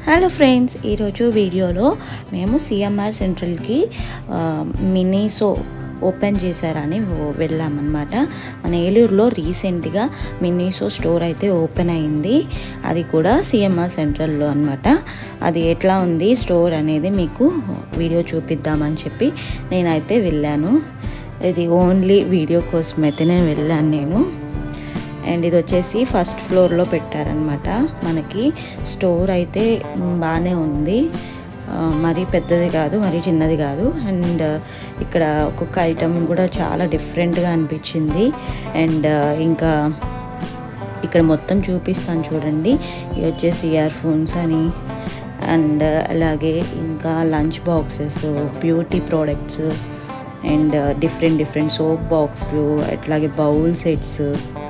hello friends ఈరోజు వీడియోలో మేము సిఎంఆర్ సెంట్రల్కి ఆ, మినీ సో ఓపెన్ చేశారని ఓ- వెళ్ళామన్నమాట మన ఏలూరులో రీసెంట్గా మినీసో స్టోర్ అయితే ఓపెన్ అయింది అది కూడా సిఎంఆర్ సెంట్రల్లో అనమాట అది ఎట్లా ఉంది స్టోర్ అనేది మీకు వీడియో చూపిద్దామని చెప్పి నేనైతే వెళ్ళాను ఇది ఓన్లీ వీడియో కోసం అయితే నేను వెళ్ళాను నేను అండ్ ఇది వచ్చేసి ఫస్ట్ ఫ్లోర్లో పెట్టారనమాట మనకి స్టోర్ అయితే మ్, బాగానే ఉంది ఆ, మరీ పెద్దది కాదు మరీ చిన్నది కాదు అండ్ ఇక్కడ ఒక్కొక్క ఐటమ్ కూడా చాలా డిఫరెంట్గా అనిపించింది అండ్ ఇంకా ఇక్కడ మొత్తం చూపిస్తాను చూడండి ఇవి వచ్చేసి ఇయర్ ఫోన్స్ అని అండ్ అలాగే ఇంకా lunch boxes beauty products and different different soap బాక్స్లు అట్లాగే బౌల్ సెట్స్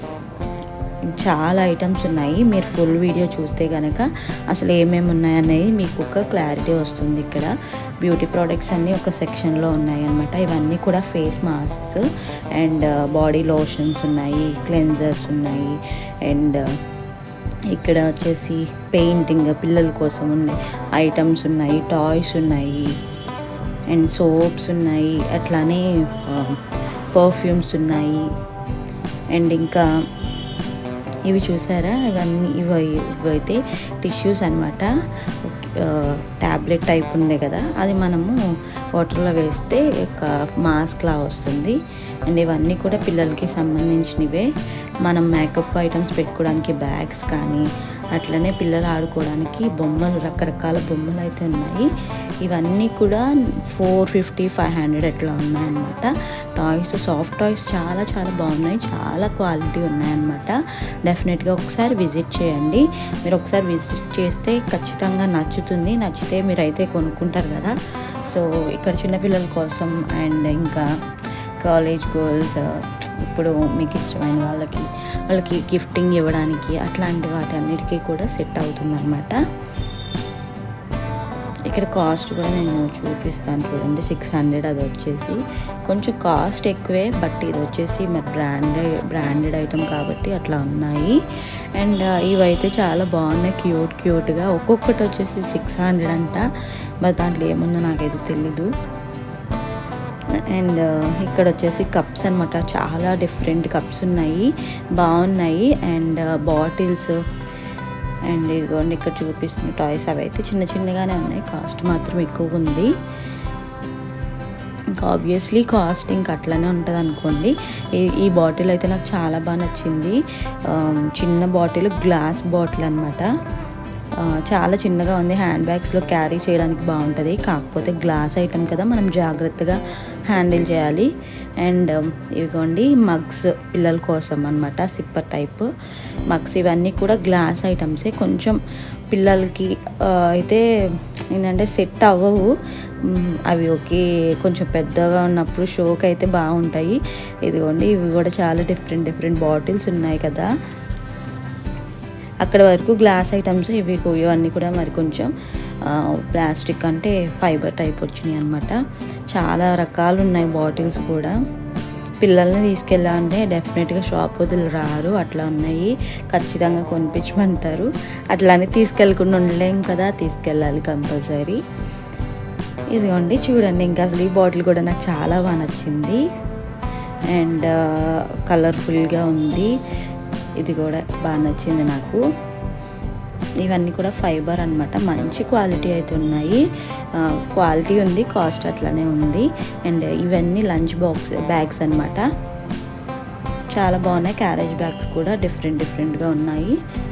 చాలా ఐటమ్స్ ఉన్నాయి మీరు ఫుల్ వీడియో చూస్తే కనుక అసలు ఏమేమి ఉన్నాయనేది మీకు ఒక క్లారిటీ వస్తుంది ఇక్కడ బ్యూటీ ప్రోడక్ట్స్ అన్నీ ఒక సెక్షన్లో ఉన్నాయి అనమాట ఇవన్నీ కూడా face masks and body lotions ఉన్నాయి క్లెన్జర్స్ ఉన్నాయి అండ్ ఇక్కడ వచ్చేసి పెయింటింగ్ పిల్లల కోసం ఉన్నాయి ఐటమ్స్ ఉన్నాయి టాయ్స్ ఉన్నాయి అండ్ సోప్స్ ఉన్నాయి అట్లానే పర్ఫ్యూమ్స్ ఉన్నాయి అండ్ ఇంకా ఇవి చూసారా ఇవన్నీ ఇవి ఇవైతే టిష్యూస్ అనమాట ట్యాబ్లెట్ టైప్ ఉంది కదా అది మనము వాటర్లో వేస్తే ఒక మాస్క్ లా వస్తుంది అండ్ ఇవన్నీ కూడా పిల్లలకి సంబంధించినవే మనం మేకప్ ఐటమ్స్ పెట్టుకోవడానికి బ్యాగ్స్ కానీ అట్లనే పిల్లలు ఆడుకోవడానికి బొమ్మలు రకరకాల బొమ్మలు అయితే ఉన్నాయి ఇవన్నీ కూడా ఫోర్ ఫిఫ్టీ ఫైవ్ హండ్రెడ్ అట్లా ఉన్నాయన్నమాట టాయ్స్ సాఫ్ట్ టాయ్స్ చాలా చాలా బాగున్నాయి చాలా క్వాలిటీ ఉన్నాయన్నమాట డెఫినెట్గా ఒకసారి విజిట్ చేయండి మీరు ఒకసారి విజిట్ చేస్తే ఖచ్చితంగా నచ్చుతుంది నచ్చితే మీరు అయితే కొనుక్కుంటారు కదా సో ఇక్కడ చిన్నపిల్లల కోసం అండ్ ఇంకా కాలేజ్ గర్ల్స్ ఇప్పుడు మీకు ఇష్టమైన వాళ్ళకి వాళ్ళకి గిఫ్టింగ్ ఇవ్వడానికి అట్లాంటి వాటి అన్నిటికీ కూడా సెట్ అవుతుంది అనమాట ఇక్కడ కాస్ట్ కూడా నేను చూపిస్తాను చూడండి సిక్స్ హండ్రెడ్ అది వచ్చేసి కొంచెం కాస్ట్ ఎక్కువే బట్ ఇది వచ్చేసి మరి బ్రాండెడ్ బ్రాండెడ్ ఐటమ్ కాబట్టి అట్లా ఉన్నాయి అండ్ ఇవైతే చాలా బాగున్నాయి క్యూట్ క్యూట్గా ఒక్కొక్కటి వచ్చేసి సిక్స్ హండ్రెడ్ అంట మరి దాంట్లో ఏముందో నాకైతే తెలీదు అండ్ ఇక్కడ వచ్చేసి కప్స్ అనమాట చాలా డిఫరెంట్ కప్స్ ఉన్నాయి బాగున్నాయి అండ్ బాటిల్స్ అండ్ ఇదిగోండి ఇక్కడ చూపిస్తున్న టాయ్స్ అవి అయితే చిన్న చిన్నగానే ఉన్నాయి కాస్ట్ మాత్రం ఎక్కువ ఉంది ఇంకా ఆబ్వియస్లీ కాస్ట్ ఇంకా అట్లనే ఉంటుంది అనుకోండి ఈ ఈ బాటిల్ అయితే నాకు చాలా బాగా నచ్చింది ఆ, చిన్న బాటిల్ గ్లాస్ బాటిల్ అనమాట చాలా చిన్నగా ఉంది హ్యాండ్ బ్యాగ్స్లో క్యారీ చేయడానికి బాగుంటుంది కాకపోతే గ్లాస్ ఐటమ్ కదా మనం జాగ్రత్తగా హ్యాండిల్ చేయాలి అండ్ ఇదిగోండి మగ్స్ పిల్లల కోసం అనమాట సిప్పర్ టైప్ మగ్స్ ఇవన్నీ కూడా గ్లాస్ ఐటమ్సే కొంచెం పిల్లలకి ఆ, అయితే ఏంటంటే సెట్ అవ్వవు మ్, అవి ఓకే కొంచెం పెద్దగా ఉన్నప్పుడు షోకి అయితే బాగుంటాయి ఇదిగోండి ఇవి కూడా చాలా డిఫరెంట్ డిఫరెంట్ బాటిల్స్ ఉన్నాయి కదా అక్కడ వరకు గ్లాస్ ఐటమ్స్ ఇవి కూ- ఇవన్నీ కూడా మరి కొంచెం ఆ, ప్లాస్టిక్ అంటే ఫైబర్ టైప్ వచ్చినాయి అనమాట చాలా రకాలు ఉన్నాయి బాటిల్స్ కూడా పిల్లల్ని తీసుకెళ్ళాలంటే డెఫినెట్గా షాప్ వదిలి రారు అట్లా ఉన్నాయి ఖచ్చితంగా కొనిపించమంటారు అట్లానే తీసుకెళ్ళకుండా ఉండలేం కదా తీసుకెళ్ళాలి కంపల్సరీ ఇదిగోండి చూడండి ఇంకా అసలు ఈ బాటిల్ కూడా నాకు చాలా బాగా నచ్చింది అండ్ కలర్ఫుల్గా ఉంది ఇది కూడా బాగా నచ్చింది నాకు ఇవన్నీ కూడా ఫైబర్ అన్నమాట మంచి క్వాలిటీ అయితే ఉన్నాయి ఆ, క్వాలిటీ ఉంది కాస్ట్ అట్లానే ఉంది అండ్ ఇవన్నీ లంచ్ బాక్స్ బ్యాగ్స్ అన్నమాట చాలా బాగున్నాయి క్యారేజ్ బ్యాగ్స్ కూడా డిఫరెంట్ డిఫరెంట్గా ఉన్నాయి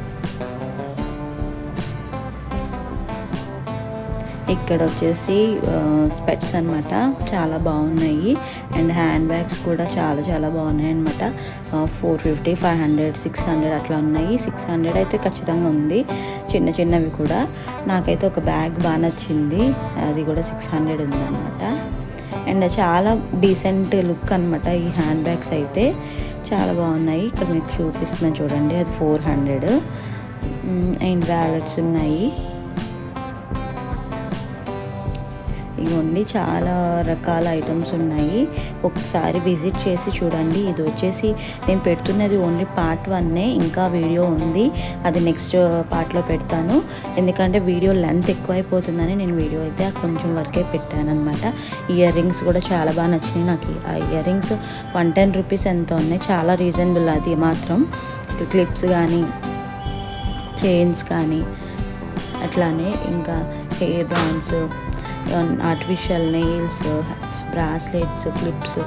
ఇక్కడ వచ్చేసి స్పెట్స్ అన్నమాట చాలా బాగున్నాయి అండ్ హ్యాండ్ బ్యాగ్స్ కూడా చాలా చాలా బాగున్నాయి అనమాట four fifty five hundred six hundred అట్లా ఉన్నాయి సిక్స్ హండ్రెడ్ అయితే ఖచ్చితంగా ఉంది చిన్న చిన్నవి కూడా నాకైతే ఒక బ్యాగ్ బాగా నచ్చింది అది కూడా సిక్స్ హండ్రెడ్ ఉందన్నమాట అండ్ చాలా డీసెంట్ లుక్ అనమాట ఈ హ్యాండ్ బ్యాగ్స్ అయితే చాలా బాగున్నాయి ఇక్కడ మీకు చూపిస్తున్నాను చూడండి అది ఫోర్ హండ్రెడ్ అండ్ వ్యాలెట్స్ ఉన్నాయి ఇగోండి చాలా రకాల ఐటమ్స్ ఉన్నాయి ఒకసారి విజిట్ చేసి చూడండి ఇది వచ్చేసి నేను పెడుతున్నది ఓన్లీ పార్ట్ వన్నే ఇంకా వీడియో ఉంది అది నెక్స్ట్ పార్ట్లో పెడతాను ఎందుకంటే వీడియో లెంత్ ఎక్కువైపోతుందని నేను వీడియో అయితే కొంచెం వరకే పెట్టాను అనమాట ఇయర్ రింగ్స్ కూడా చాలా బాగా నచ్చినాయి నాకు ఆ ear rings one ten rupees ఎంత ఉన్నాయి చాలా రీజనబుల్ అది మాత్రం క్లిప్స్ కానీ చైన్స్ కానీ అట్లానే ఇంకా hair bands artificial nails bracelets clips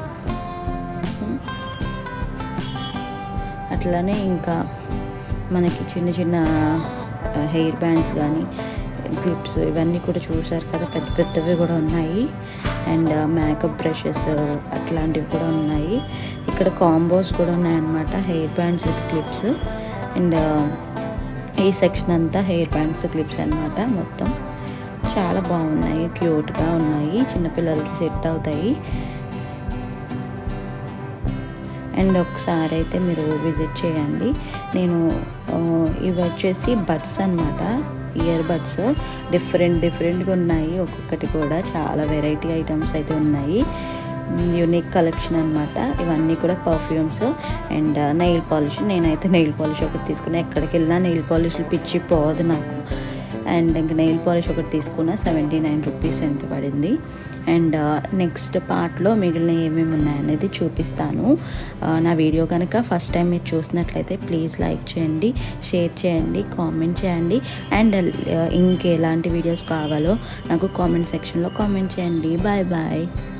అట్లానే ఇంకా మనకి చిన్న చిన్న హెయిర్ బ్యాండ్స్ కానీ క్లిప్స్ ఇవన్నీ కూడా చూసారు కదా పెద్ద పెద్దవి కూడా ఉన్నాయి అండ్ మేకప్ బ్రషెస్ అట్లాంటివి కూడా ఉన్నాయి ఇక్కడ కాంబోస్ కూడా ఉన్నాయన్నమాట hair bands with clips and ఈ సెక్షన్ అంతా హెయిర్ బ్యాండ్స్ క్లిప్స్ అన్నమాట మొత్తం చాలా బాగున్నాయి క్యూట్గా ఉన్నాయి చిన్నపిల్లలకి సెట్ అవుతాయి అండ్ ఒకసారి అయితే మీరు విజిట్ చేయండి నేను ఆ, ఇవి వచ్చేసి బడ్స్ అనమాట ఇయర్ బడ్స్ డిఫరెంట్ డిఫరెంట్గా ఉన్నాయి ఒక్కొక్కటి కూడా చాలా వెరైటీ ఐటమ్స్ అయితే ఉన్నాయి యూనిక్ కలెక్షన్ అనమాట ఇవన్నీ కూడా పర్ఫ్యూమ్స్ అండ్ నెయిల్ పాలిష్ నేనైతే నెయిల్ పాలిష్ ఒకటి తీసుకున్నా ఎక్కడికి వెళ్ళినా నెయిల్ పాలిష్లు పిచ్చి పోదు నాకు అండ్ ఇంక నెయిల్ పాలిష్ ఒకటి తీసుకున్న సెవెంటీ నైన్ రూపీస్ ఎంత పడింది అండ్ నెక్స్ట్ పార్ట్లో మిగిలిన ఏమేమి ఉన్నాయనేది చూపిస్తాను ఆ, నా వీడియో కనుక ఫస్ట్ టైం మీరు చూసినట్లయితే ప్లీజ్ లైక్ చేయండి షేర్ చేయండి కామెంట్ చేయండి అండ్ ఇంకెలాంటి వీడియోస్ కావాలో నాకు కామెంట్ సెక్షన్లో కామెంట్ చేయండి బాయ్ బాయ్